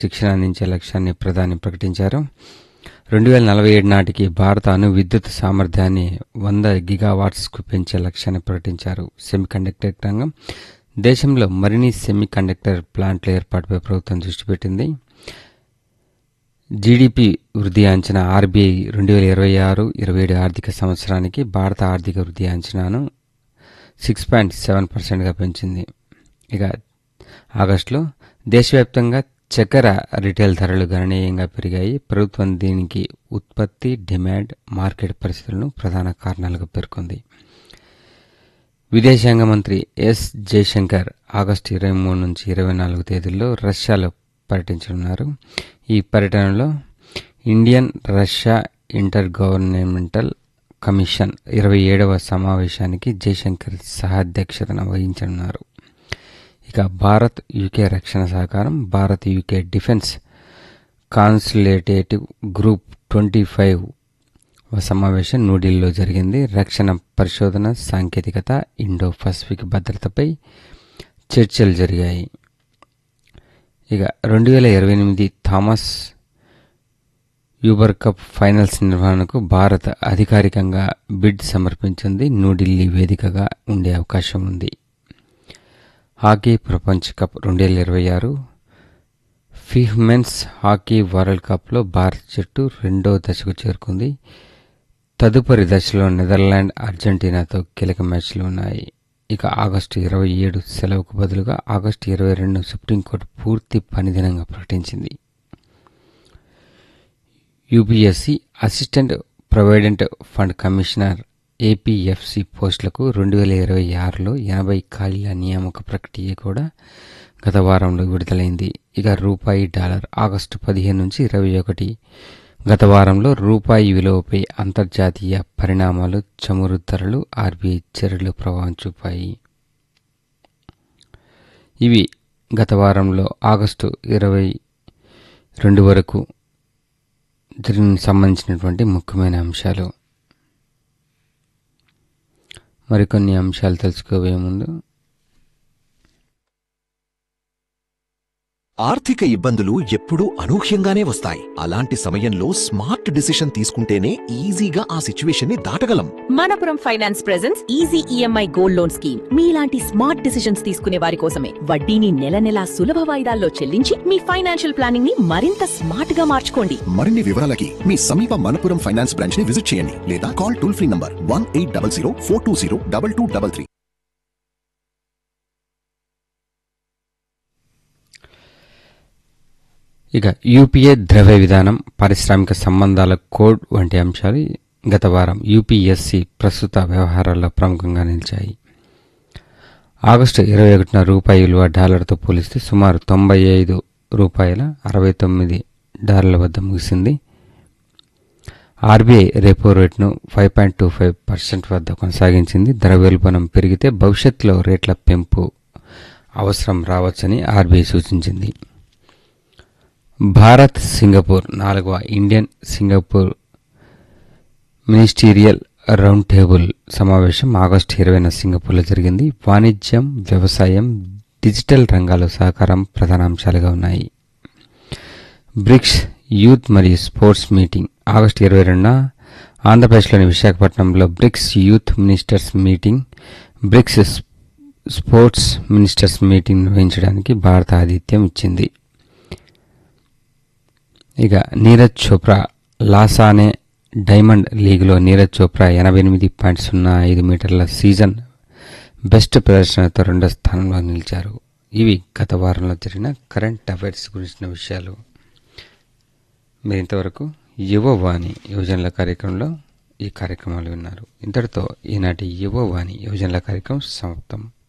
శిక్షణ అందించే లక్ష్యాన్ని ప్రధాని ప్రకటించారు రెండు వేల నలభై ఏడు నాటికి భారత అణు విద్యుత్ సామర్థ్యాన్ని వంద గిగావాట్స్కు పెంచే లక్ష్యాన్ని ప్రకటించారు సెమీకండక్టర్ రంగం దేశంలో మరిన్ని సెమీకండక్టర్ ప్లాంట్ల ఏర్పాటుపై ప్రభుత్వం దృష్టి పెట్టింది జీడీపీ వృద్ధి అంచనా ఆర్బీఐ రెండు వేల ఇరవై ఆరు ఇరవై ఏడు ఆర్థిక సంవత్సరానికి భారత ఆర్థిక వృద్ధి అంచనాను సిక్స్ పాయింట్ సెవెన్ పర్సెంట్గా పెంచింది ఇక ఆగస్టులో దేశవ్యాప్తంగా చక్కెర రిటైల్ ధరలు గణనీయంగా పెరిగాయి ప్రభుత్వం దీనికి ఉత్పత్తి డిమాండ్ మార్కెట్ పరిస్థితులను ప్రధాన కారణాలుగా పేర్కొంది విదేశాంగ మంత్రి ఎస్ జయశంకర్ ఆగస్టు ఇరవై మూడు నుంచి ఇరవై నాలుగు తేదీల్లో రష్యాలో పర్యటించనున్నారు ఈ పర్యటనలో Indian Russia inter governmental commission ఇరవై ఏడవ సమావేశానికి జయశంకర్ సహాధ్యక్షతన వహించనున్నారు ఇక భారత్ యూకే రక్షణ సహకారం Bharat UK defence consultative group twenty five సమావేశం న్యూఢిల్లీలో జరిగింది రక్షణ పరిశోధన సాంకేతికత ఇండో పసిఫిక్ భద్రతపై చర్చలు జరిగాయి ఇక రెండు వేల ఇరవై ఎనిమిది థామస్ యూబర్ కప్ ఫైనల్స్ నిర్వహణకు భారత్ అధికారికంగా బిడ్ సమర్పించింది న్యూఢిల్లీ వేదికగా ఉండే అవకాశం ఉంది హాకీ ప్రపంచ కప్ రెండు వేల ఇరవై ఆరు ఫిహ్మెన్స్ హాకీ వరల్డ్ కప్లో భారత జట్టు రెండో దశకు చేరుకుంది తదుపరి దశలో నెదర్లాండ్ అర్జెంటీనాతో కీలక మ్యాచ్లు ఉన్నాయి ఇక ఆగస్టు ఇరవై ఏడు సెలవుకు బదులుగా ఆగస్టు ఇరవై రెండు సుప్రీంకోర్టు పూర్తి పనిదినంగా ప్రకటించింది UPSC assistant provident fund commissioner APFC పోస్టులకు రెండు వేల ఇరవై ఆరులో ఎనభై ఖాళీల నియామక ప్రక్రియ కూడా గత వారంలో విడుదలైంది ఇక రూపాయి డాలర్ ఆగస్టు పదిహేను నుంచి ఇరవై ఒకటి గత వారంలో రూపాయి విలువపై అంతర్జాతీయ పరిణామాలు చమురు ధరలు ఆర్బీఐ చర్యలు ప్రభావం చూపాయి ఇవి గత వారంలో ఆగస్టు ఇరవై రెండు వరకు దీనికి సంబంధించినటువంటి ముఖ్యమైన అంశాలు మరికొన్ని అంశాలు తెలుసుకోబోయే ముందు ఆర్థిక ఇబ్బందులు ఎప్పుడూ అనూహ్యంగానే వస్తాయి అలాంటి సమయంలో స్మార్ట్ డిసిషన్ తీసుకుంటేనే ఈజీగా ఆ సిచ్యువేషన్ ని దాటగలం Manappuram finance presents easy EMI gold loan scheme మీలాంటి స్మార్ట్ డిసిషన్స్ తీసుకునే వారి కోసమే వడ్డీని నెల నెలా సులభ వాయిదాల్లో చెల్లించి మీ ఫైనాన్షియల్ ప్లానింగ్ ని మరింత స్మార్ట్ గా మార్చుకోండి మరిన్ని వివరాలకి మీ సమీప మనపురం ఫైనాన్స్ బ్రాంచ్ ని విజిట్ చేయండి లేదా call toll free number one eight double zero four two zero double two double three ఇక యూపీఏ ద్రవ్య విధానం పారిశ్రామిక సంబంధాల కోడ్ వంటి అంశాలు గత వారం యూపీఎస్సి ప్రస్తుత వ్యవహారాల్లో ప్రముఖంగా నిలిచాయి ఆగస్టు ఇరవై ఒకటిన రూపాయి విలువ డాలర్తో పోలిస్తే సుమారు తొంభై ఐదు రూపాయల అరవై తొమ్మిది డాలర్ల వద్ద ముగిసింది ఆర్బీఐ రెపో రేటును five point two five percent వద్ద కొనసాగించింది ద్రవ్యోల్బణం పెరిగితే భవిష్యత్తులో రేట్ల పెంపు అవసరం రావచ్చని ఆర్బీఐ సూచించింది భారత్ సింగపూర్ నాలుగవ Indian Singapore ministerial round table సమావేశం ఆగస్టు ఇరవైన సింగపూర్లో జరిగింది వాణిజ్యం వ్యవసాయం డిజిటల్ రంగాల సహకారం ప్రధాన అంశాలుగా ఉన్నాయి బ్రిక్స్ యూత్ మరియు స్పోర్ట్స్ మీటింగ్ ఆగస్టు ఇరవై రెండున ఆంధ్రప్రదేశ్లోని విశాఖపట్నంలో BRICS youth ministers meeting BRICS sports ministers meeting నిర్వహించడానికి భారత ఆతిథ్యం ఇచ్చింది ఇక నీరజ్ చోప్రా లాసానే డైమండ్ లీగ్లో నీరజ్ చోప్రా ఎనభై ఎనిమిది పాయింట్ సున్నా ఐదు మీటర్ల సీజన్ బెస్ట్ ప్రదర్శనతో రెండో స్థానంలో నిలిచారు ఇవి గత వారంలో జరిగిన కరెంట్ అఫైర్స్ గురించిన విషయాలు మీరు ఇంతవరకు యువవాణి యోజనల కార్యక్రమంలో ఈ కార్యక్రమాలు విన్నారు ఇంతటితో ఈనాటి యువవాణి యోజనల కార్యక్రమం సమాప్తం